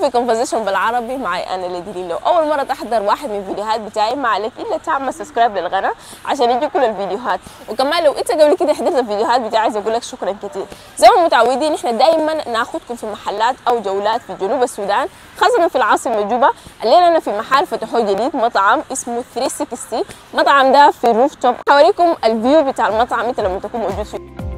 في كونفرزيشن بالعربي معي انا ليدي لو اول مره تحضر واحد من الفيديوهات بتاعي ما عليك الا تعمل سبسكرايب للقناه عشان يجي كل الفيديوهات وكمان لو انت قبل كده حضرت الفيديوهات بتاعي عايز اقول لك شكرا كثير زي ما متعودين احنا دائما ناخذكم في محلات او جولات في جنوب السودان خاصه في العاصمه جوبا الليله انا في محل فتحوه جديد مطعم اسمه 360 مطعم ده في الروف توب هوريكم الفيو بتاع المطعم انت لما تكون موجود فيه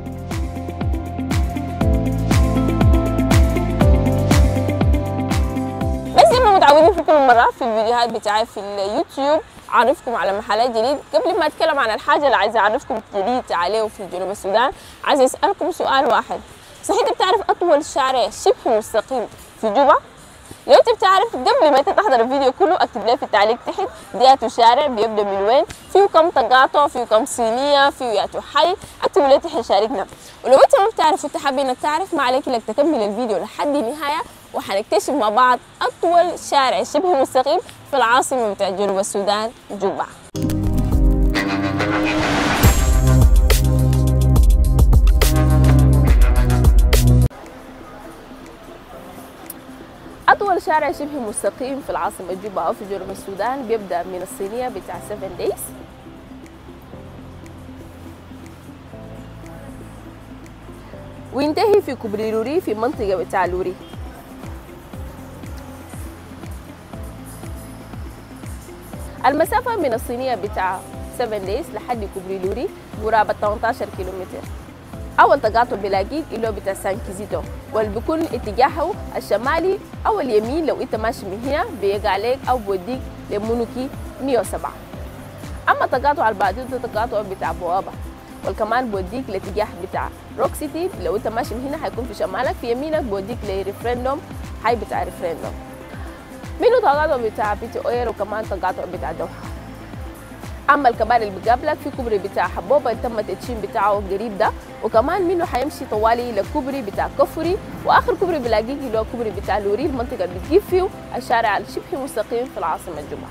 بس زي ما متعودين في كل مرة في الفيديوهات بتاعي في اليوتيوب اعرفكم على محلات جديد قبل ما اتكلم عن الحاجة اللي عايزة اعرفكم جديد عليه في جنوب السودان عايزة اسألكم سؤال واحد صحيح انت بتعرف اطول شارع شبه مستقيم في جوبا؟ لو انت بتعرف قبل ما انت تحضر الفيديو كله اكتب لي في التعليق تحت دياتو شارع بيبدا من وين فيه كم تقاطع فيه كم صينيه فيه ياتو حي اكتبوا لي تحت شاركنا ولو انت ما بتعرف وانت حابب انك تعرف ما عليك انك تكمل الفيديو لحد النهايه وحنكتشف مع بعض اطول شارع شبه مستقيم في العاصمه بتاع جنوب السودان جوبا أطول شارع شبه مستقيم في العاصمة جوبا أو في جنوب السودان بيبدأ من الصينية بتاع 7 دايز وينتهي في كوبري لوري في منطقة بتاع لوري المسافة من الصينية بتاع 7 دايز لحد كوبري لوري قرابة 18 كيلومتر أول تقاطع بلاقيه اللي هو بتاع سان كيزيتو واللي بيكون اتجاهه الشمالي أو اليمين لو أنت ماشي من هنا بيقع عليك أو بوديك لمونوكي 107 أما التقاطع اللي بعده ده تقاطع بتاع بوابة والكمان بوديك الاتجاه بتاع روك سيتي لو أنت ماشي من هنا حيكون في شمالك في يمينك بوديك لريفرندوم حي بتاع ريفرندوم منه تقاطع بتاع بيتي أوير وكمان تقاطع بتاع دوحة اما الكبار اللي بيقابلك في كوبري بتاع حبوبه تم التدشين بتاعه قريب ده وكمان منه حيمشي طوالي لكوبري بتاع كفري واخر كوبري بلاقيه اللي هو كوبري بتاع لوري المنطقه اللي بتجيب فيه الشارع الشبه مستقيم في العاصمه جوبا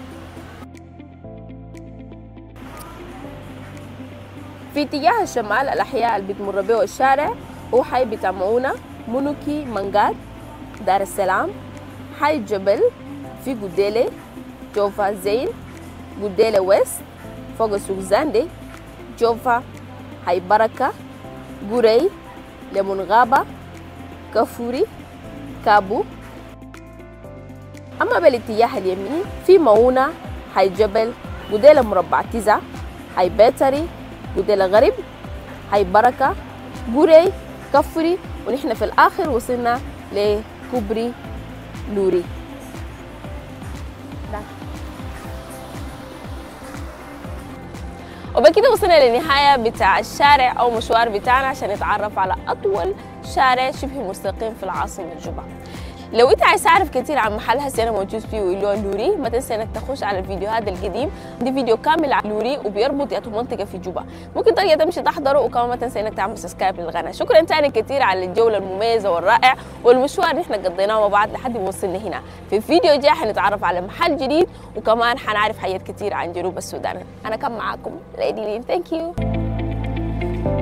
في اتجاه الشمال الاحياء اللي بتمر به الشارع هو حي بتاع مؤونه منوكي منقاد دار السلام حي جبل في قديلي جوفا زين قديلة ويست فوق سوق زاندي جوفا هاي بركة قري ليمون غابة كفوري كابو أما بالاتجاه اليمين في مؤونة هاي جبل قديلة مربع تزع هاي بيتري قديلة غرب هاي بركة قري كفوري ونحن في الآخر وصلنا لكوبري لوري ده. وبكده وصلنا للنهاية بتاع الشارع أو مشوار بتاعنا عشان نتعرف على أطول شارع شبه مستقيم في العاصمة جوبا لو انت عايز تعرف كتير عن محل هسه انا موجود فيه اللي هو لوري ما تنسى انك تخش على الفيديوهات القديم دي فيديو كامل عن لوري وبيربط ياتو منطقه في جوبا ممكن طريقه تمشي تحضره وكمان ما تنسى انك تعمل سبسكرايب للقناه شكرا تاني كتير على الجوله المميزه والرائع والمشوار اللي احنا قضيناه مع بعض لحد ما وصلنا هنا في فيديو جاي حنتعرف على محل جديد وكمان حنعرف حاجات كتير عن جنوب السودان انا كان معاكم ليدي لين ثانك يو